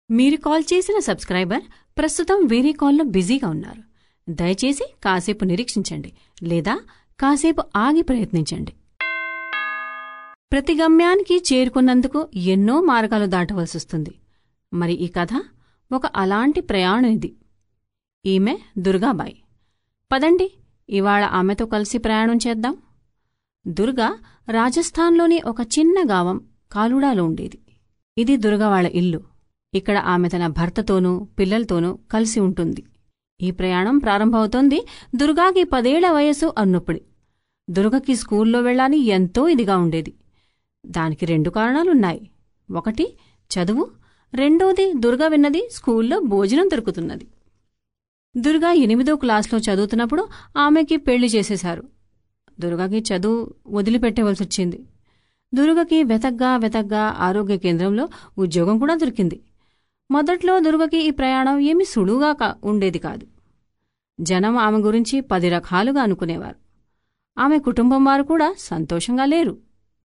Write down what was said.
మీరు కాల్ చేసిన సబ్స్క్రైబర్ ప్రస్తుతం వేరే కాల్లో బిజీగా ఉన్నారు దయచేసి కాసేపు నిరీక్షించండి లేదా కాసేపు ఆగి ప్రయత్నించండి ప్రతి గమ్యానికి చేరుకున్నందుకు ఎన్నో మార్గాలు దాటవలసొస్తుంది మరి ఈ కథ ఒక అలాంటి ప్రయాణం ఇది ఈమె దుర్గాబాయి పదండి ఇవాళ ఆమెతో కలిసి ప్రయాణం చేద్దాం దుర్గా రాజస్థాన్లోని ఒక చిన్న గావం కాలుడాలో ఉండేది ఇది దుర్గా వాళ్ళ ఇల్లు ఇక్కడ ఆమె తన భర్తతోనూ పిల్లలతోనూ కలిసి ఉంటుంది ఈ ప్రయాణం ప్రారంభమవుతోంది దుర్గాకి పదేళ్ల వయసు అన్నప్పుడు దుర్గకి స్కూల్లో వెళ్ళాలని ఎంతో ఇదిగా ఉండేది దానికి రెండు కారణాలున్నాయి ఒకటి చదువు రెండోది దుర్గా విన్నది స్కూల్లో భోజనం దొరుకుతున్నది దుర్గా ఎనిమిదో క్లాస్లో చదువుతున్నప్పుడు ఆమెకి పెళ్లి చేసేశారు దుర్గాకి చదువు వదిలిపెట్టవలసొచ్చింది దుర్గకి వెతగ్గా వెతగ్గా ఆరోగ్య కేంద్రంలో ఉద్యోగం కూడా దొరికింది మొదట్లో దుర్గకి ఈ ప్రయాణం ఏమీ సులువుగా కా- ఉండేది కాదు జనం ఆమె గురించి పది రకాలుగా అనుకునేవారు ఆమె కుటుంబం వారు కూడా సంతోషంగా లేరు